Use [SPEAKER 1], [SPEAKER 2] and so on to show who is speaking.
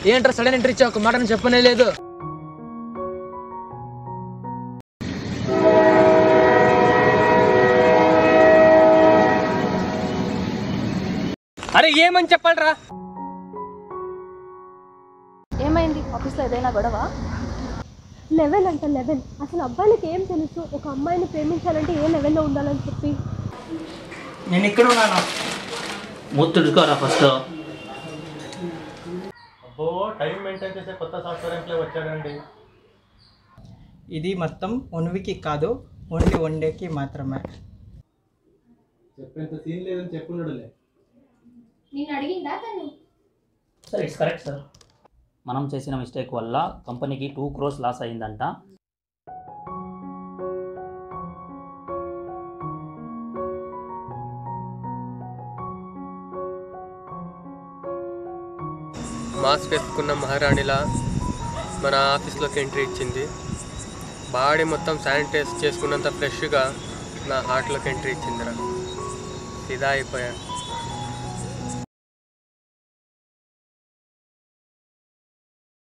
[SPEAKER 1] ఏంట్రా sudden entry ఇచ్చా ఒక మాట నేను చెప్పనే లేదు
[SPEAKER 2] అరే ఏమని చెప్పాలరా
[SPEAKER 3] ఏమైంది ఆఫీస్లో ఏదైనా గొడవ
[SPEAKER 4] లెవెల్ అంట లెవెల్ అసలు అబ్బాయిలకి ఏం తెలుసు ఒక అమ్మాయిని ప్రేమించాలంటే ఏ లెవెల్లో ఉండాలని చెప్పి
[SPEAKER 5] నేను ఇక్కడ ఉన్నాను మూతుడుకోరా ఫస్ట్
[SPEAKER 6] అబ్బో టైం మెయింటైన్ చేసే కొత్త సాఫ్ట్వేర్ ఎంప్లాయ్ వచ్చాడండి
[SPEAKER 7] ఇది మొత్తం వన్ వీక్కి కాదు ఓన్లీ వన్ డేకి మాత్రమే
[SPEAKER 6] చెప్పేంత సీన్ లేదని చెప్పుండడులే
[SPEAKER 3] నేను అడిగిందా తను
[SPEAKER 5] సార్ ఇట్స్ కరెక్ట్ సార్ మనం చేసిన మిస్టేక్ వల్ల కంపెనీకి టూ క్రోస్ లాస్ అయిందంట
[SPEAKER 2] మాస్క్ వేసుకున్న మహారాణిలా మన ఆఫీస్లోకి ఎంట్రీ ఇచ్చింది బాడీ మొత్తం శానిటైజ్ చేసుకున్నంత ఫ్రెష్గా నా హార్ట్లోకి ఎంట్రీ ఇచ్చిందిరా ఫిదా అయిపోయాను